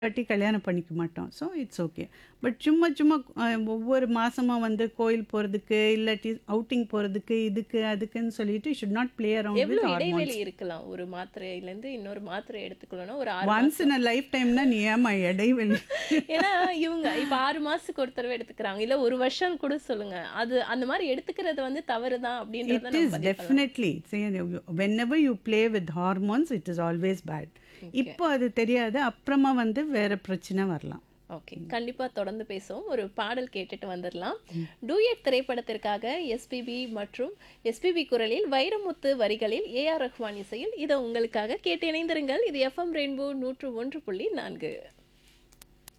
வாட்டி கல்யாணம் பண்ணிக்க மாட்டோம் ஸோ இட்ஸ் ஓகே பட் சும்மா சும்மா அஹ், ஒவ்வொரு மாசமா வந்து கோயில் போகிறதுக்கு இல்லாட்டி அவுட்டிங் போகிறதுக்கு இதுக்கு அதுக்குன்னு சொல்லிட்டு ஷுட் நாட் பிளே அரவுண்ட் எவ்வளவு வித் இடைவெளி ஹார்மோன்ஸ் இருக்கலாம் ஒரு மாத்திரையில இருந்து இன்னொரு மாத்திரை எடுத்துக்கணும்னா ஒரு ஆறு ஒன்ஸ் இன் அ லைஃப் டைம்னா நீ ஏமா இடைவெளி ஏன்னா இவங்க இப்ப ஆறு மாசத்துக்கு ஒரு தடவை எடுத்துக்கிறாங்க இல்ல ஒரு வருஷம் கூட சொல்லுங்க அது அந்த மாதிரி எடுத்துக்கிறது வந்து தவறுதான் அப்படின்றத இட் நம்ம இஸ் பதிவு பண்ணலாம். Definitely whenever you play with hormones it is always bad இப்போ அது தெரியாது அப்புறமா வந்து வேற பிரச்சனை வரலாம் ஓகே கண்டிப்பா தொடர்ந்து பேசுவோம் ஒரு பாடல் கேட்டுட்டு வந்துடலாம் டூயட் திரைப்படத்திற்காக எஸ்பிபி மற்றும் எஸ்பிபி குரலில் வைரமுத்து வரிகளில் ஏ ஆர் ரஹ்மான் இசையில் இதை உங்களுக்காக கேட்டு இணைந்திருங்கள் இது எஃப்எம் ரெயின்போ நூற்று ஒன்று புள்ளி நான்கு